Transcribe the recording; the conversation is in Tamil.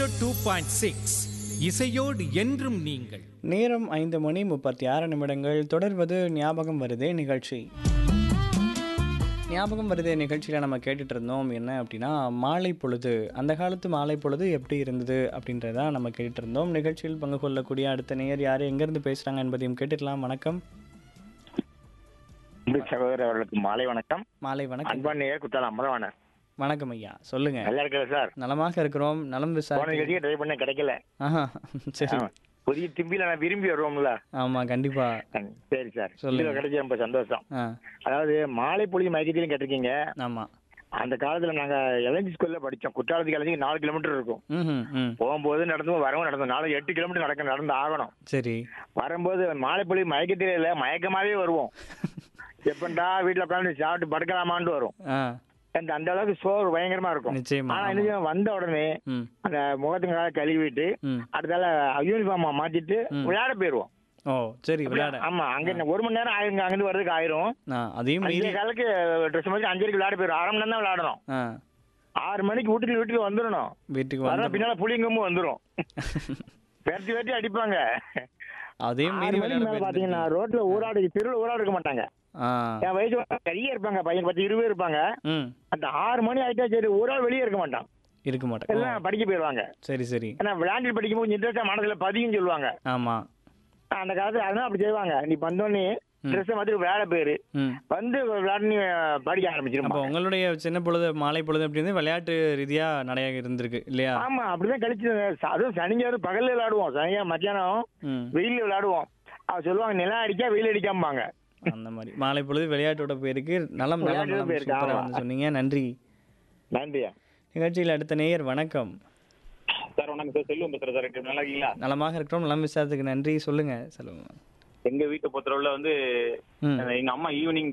டூ பாயிண்ட் சிக்ஸ் இசையோடு என்றும் நீங்கள் நேரம் ஐந்து மணி முப்பத்தி ஆறு நிமிடங்கள் தொடர்வது ஞாபகம் வருதே நிகழ்ச்சி ஞாபகம் வருதே நிகழ்ச்சியில் நம்ம கேட்டுட்டு இருந்தோம் என்ன அப்படின்னா மாலை பொழுது அந்த காலத்து மாலை பொழுது எப்படி இருந்தது அப்படின்றத நம்ம கேட்டுட்டு இருந்தோம் நிகழ்ச்சியில் பங்கு கொள்ளக்கூடிய அடுத்த நேயர் யார் எங்கேருந்து பேசுகிறாங்க என்பதையும் கேட்டுக்கலாம் வணக்கம் அன்பு சகோதரர் அவர்களுக்கு மாலை வணக்கம் மாலை வணக்கம் அன்பான் நேயர் குத்தால அமரவாணர் வணக்கம் ஐயா சொல்லுங்க நல்லா இருக்கிற சார் நலமாக இருக்கிறோம் நலம் போன விசாரி நிகழ்ச்சியை ட்ரை பண்ண கிடைக்கல ஆஹா சரி ஆமா. புதிய திம்பில நான் விரும்பி வருவோம்ல ஆமாம் கண்டிப்பா சரி சார் சொல்லுங்க. இதுல கிடைச்ச ரொம்ப சந்தோஷம் ஆ அதாவது மாலை பொழுது மயக்கத்திலும் கேட்டிருக்கீங்க ஆமாம் அந்த காலத்துல நாங்க எலஞ்சி ஸ்கூல்ல படிச்சோம் குற்றாலத்துக்கு எலஞ்சி நாலு கிலோமீட்டர் இருக்கும் ம் ம் போகும்போது நடந்து வரவும் நடந்தோம் நாலு எட்டு கிலோமீட்டர் நடக்க நடந்து ஆகணும் சரி வரும்போது மாலை பொழுது மயக்கத்திலே இல்ல மயக்கமாவே வருவோம் எப்பண்டா வீட்டுல உட்காந்து சாப்பிட்டு படுக்கலாமான்னு வரும் ஆ அந்த அந்த அளவுக்கு சோறு பயங்கரமா இருக்கும் நிச்சயமா, ஆனா ஆமா. என்ன செய்வோம், வந்த உடனே ம் அந்த முகத்துக்காக கழுவிட்டு ம் அடுத்தால யூனிஃபார்ம் மாத்திட்டு ம். விளையாட போயிருவோம் ஓ சரி விளையாட ஆமா அங்க என்ன ஒரு மணி நேரம் ஆயிருங்க அங்கிருந்து வர்றதுக்கு ஆயிரும் ஆ அதையும் மீறி அஞ்சே காலுக்கு ட்ரெஸ் மாதிரி அஞ்சரைக்கு விளையாட போயிரும் அரை மணி நேரம் தான் விளையாடணும் ஆ ஆறு மணிக்கு வீட்டுக்கு வீட்டுக்கு வந்துடணும் வீட்டுக்கு வர வந்து பின்னால புளிங்கமும் வந்துரும் வெட்டி வெட்டி அடிப்பாங்க அதையும் ஆறு மீறி மணிக்கு விளையாட மேல பாத்தீங்கன்னா ரோட்ல ஊராடு தெருவில் ஊராடு இருக்க மாட்டாங்க ஆ என் வயசு நிறைய இருப்பாங்க பையன் பத்து இருபது இருப்பாங்க ம் அந்த ஆறு மணி ஆயிட்டா சரி ஒரு ஆள் வெளியே இருக்க மாட்டான் இருக்க மாட்டேன் எல்லாம் படிக்க போயிருவாங்க சரி சரி ஏன்னா விளையாண்டு படிக்கும்போது இன்ட்ரெஸ்டா மனசுல பதியும் சொல்லுவாங்க ஆமா அந்த காலத்துல அதனால அப்படி செய்வாங்க நீ வந்தோடனே ட்ரெஸ் மாதிரி விளையாட போயிரு ம் வந்து விளையாட நீ படிக்க அப்போ ஆரம்பிச்சிருமா உங்களுடைய சின்ன பொழுது மாலை பொழுது அப்படி இருந்து விளையாட்டு ரீதியா நிறைய இருந்திருக்கு இல்லையா ஆமா அப்படிதான் கழிச்சு அதுவும் சனிஞாயிறு பகல்ல விளையாடுவோம் சனியா மத்தியானம் ம் வெயில்ல விளையாடுவோம் அவ சொல்லுவாங்க நிலம் அடிக்கா வெயில் அடிக்காம்பாங்க அந்த மாதிரி மாலை பொழுது விளையாட்டோட போயிருக்கு நலம் நலம் விளையாட்டோட நலம் போயிருக்கு, சூப்பரா ஆமா. வந்து சொன்னீங்க நன்றி நன்றியா நிகழ்ச்சியில் அடுத்த நேயர் வணக்கம் சார் வணக்கம் சார் செல்வம் பேசுறேன் சார் எப்படி நல்லா இருக்கீங்களா நலமாக இருக்கிறோம் நலம் விசாரத்துக்கு நன்றி சொல்லுங்க சொல்லுங்க எங்க வீட்டை பொறுத்தளவுல வந்து ம் எங்க அம்மா ஈவினிங்